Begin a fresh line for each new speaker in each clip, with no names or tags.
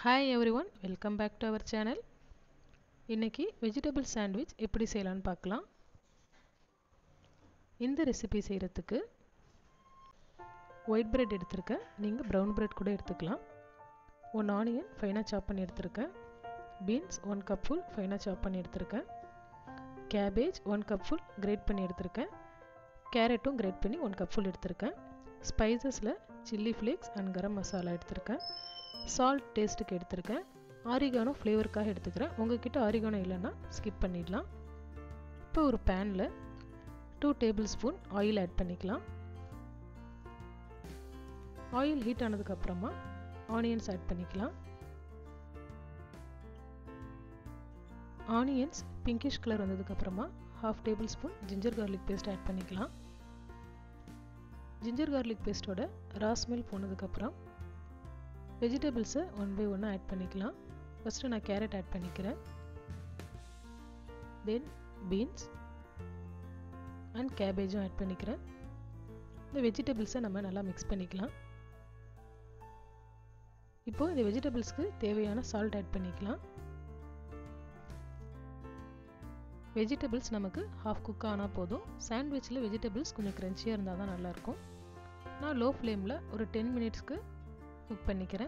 hi everyone welcome back to our channel இன்றைக்கி vegetable sandwich எப்படி செய்யலான்னு பார்க்கலாம் இந்த ரெசிபி செய்கிறதுக்கு ஒயிட் பிரெட் எடுத்திருக்கேன் நீங்கள் ப்ரௌன் பிரெட் கூட எடுத்துக்கலாம் ஒன் ஆனியன் ஃபைனாக சாப் பண்ணி எடுத்திருக்கேன் பீன்ஸ் ஒன் கப் ஃபுல் ஃபைனாக சாப் பண்ணி எடுத்திருக்கேன் cabbage one cup full grate பண்ணி எடுத்திருக்கேன் கேரட்டும் கிரேட் பண்ணி ஒன் கப் ஃபுல் எடுத்திருக்கேன் ஸ்பைசஸில் chilli flakes and garam masala எடுத்திருக்கேன் சால்ட் டேஸ்ட்டுக்கு எடுத்திருக்கேன் ஆரிகானோ ஃப்ளேவருக்காக எடுத்துக்கிறேன் உங்ககிட்ட ஆரிகானோ இல்லைன்னா ஸ்கிப் பண்ணிடலாம் இப்போ ஒரு பேனில் two tablespoon oil add பண்ணிக்கலாம் ஆயில் ஹீட் ஆனதுக்கப்புறமா ஆனியன்ஸ் ஆட் பண்ணிக்கலாம் ஆனியன்ஸ் பிங்கிஷ் கலர் வந்ததுக்கப்புறமா half tablespoon ginger garlic paste add பண்ணிக்கலாம் ஜிஞ்சர் கார்லிக் பேஸ்ட்டோட ரா ஸ்மெல் போனதுக்கப்புறம் வெஜிடபிள்ஸை ஒன் பை ஒன்னாக ஆட் பண்ணிக்கலாம் ஃபஸ்ட்டு நான் கேரட் ஆட் பண்ணிக்கிறேன் தென் பீன்ஸ் அண்ட் கேபேஜும் ஆட் பண்ணிக்கிறேன் இந்த வெஜிடபிள்ஸை நம்ம நல்லா மிக்ஸ் பண்ணிக்கலாம் இப்போது இந்த வெஜிடபிள்ஸ்க்கு தேவையான சால்ட் ஆட் பண்ணிக்கலாம் வெஜிடபிள்ஸ் நமக்கு ஹாஃப் குக் ஆனால் போதும் சாண்ட்விச்சில் வெஜிடபிள்ஸ் கொஞ்சம் க்ரன்ச்சியாக இருந்தால் தான் நல்லாயிருக்கும் நான் லோ ஃப்ளேமில் ஒரு டென் மினிட்ஸ்க்கு குக் பண்ணிக்கிறேன்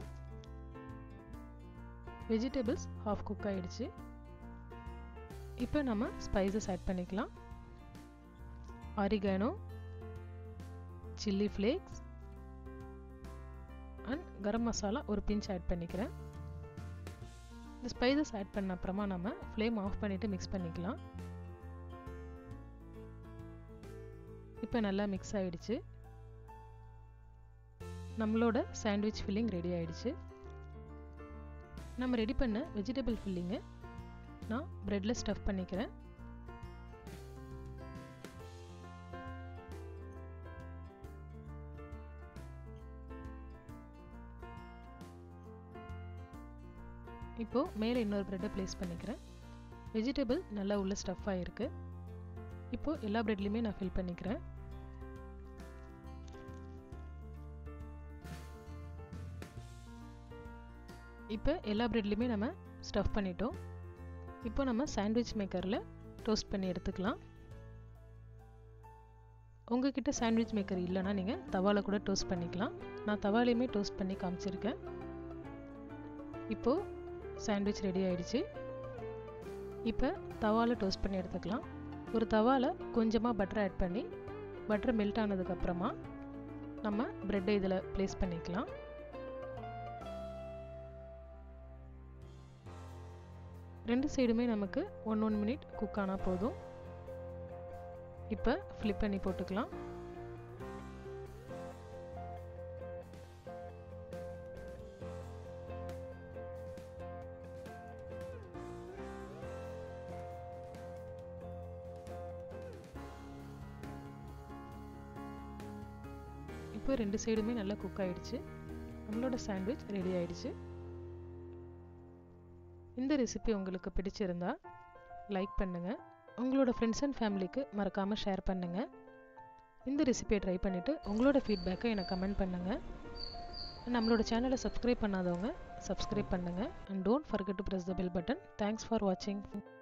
வெஜிடபிள்ஸ் ஹாஃப் குக் ஆகிடுச்சு இப்போ நம்ம ஸ்பைசஸ் ஆட் பண்ணிக்கலாம் oregano chilli flakes and garam masala ஒரு பிஞ்ச் ஆட் பண்ணிக்கிறேன் இந்த ஸ்பைசஸ் ஆட் பண்ண அப்புறமா நம்ம ஃப்ளேம் ஆஃப் பண்ணிவிட்டு மிக்ஸ் பண்ணிக்கலாம் இப்போ நல்லா மிக்ஸ் ஆகிடுச்சு நம்மளோட சாண்ட்விச் ஃபில்லிங் ரெடி ஆகிடுச்சு நம்ம ரெடி பண்ண வெஜிடபிள் ஃபில்லிங்கை நான் ப்ரெட்டில் ஸ்டஃப் பண்ணிக்கிறேன் இப்போது மேலே இன்னொரு ப்ரெட்டை ப்ளேஸ் பண்ணிக்கிறேன் வெஜிடபிள் நல்லா உள்ள ஸ்டஃப் ஆகிருக்கு இப்போது எல்லா ப்ரெட்லேயுமே நான் ஃபில் பண்ணிக்கிறேன் இப்போ எல்லா ப்ரெட்லேயுமே நம்ம ஸ்டஃப் பண்ணிட்டோம் இப்போ நம்ம சாண்ட்விச் மேக்கரில் டோஸ்ட் பண்ணி எடுத்துக்கலாம் உங்ககிட்ட சாண்ட்விச் மேக்கர் இல்லைன்னா நீங்கள் தவாவில் கூட டோஸ்ட் பண்ணிக்கலாம் நான் தவாலையுமே டோஸ்ட் பண்ணி காமிச்சிருக்கேன் இப்போது சாண்ட்விச் ரெடி ஆகிடுச்சு இப்போ தவாவில் டோஸ்ட் பண்ணி எடுத்துக்கலாம் ஒரு தவாவில் கொஞ்சமாக பட்டர் ஆட் பண்ணி பட்டர் மெல்ட் ஆனதுக்கப்புறமா நம்ம ப்ரெட்டை இதில் ப்ளேஸ் பண்ணிக்கலாம் ரெண்டு சைடுமே நமக்கு ஒன் ஒன் மினிட் குக் ஆனால் போதும் இப்போ ஃப்ளிப் பண்ணி போட்டுக்கலாம் இப்போ ரெண்டு சைடுமே நல்லா குக் ஆகிடுச்சு நம்மளோட சாண்ட்விச் ரெடி ஆகிடுச்சு இந்த ரெசிபி உங்களுக்கு பிடிச்சிருந்தா லைக் பண்ணுங்கள் உங்களோட ஃப்ரெண்ட்ஸ் அண்ட் ஃபேமிலிக்கு மறக்காமல் ஷேர் பண்ணுங்கள் இந்த ரெசிபியை ட்ரை பண்ணிவிட்டு உங்களோட ஃபீட்பேக்கை எனக்கு கமெண்ட் பண்ணுங்கள் நம்மளோட சேனலை சப்ஸ்கிரைப் பண்ணாதவங்க சப்ஸ்கிரைப் பண்ணுங்கள் and don't forget to press the bell button thanks for வாட்சிங்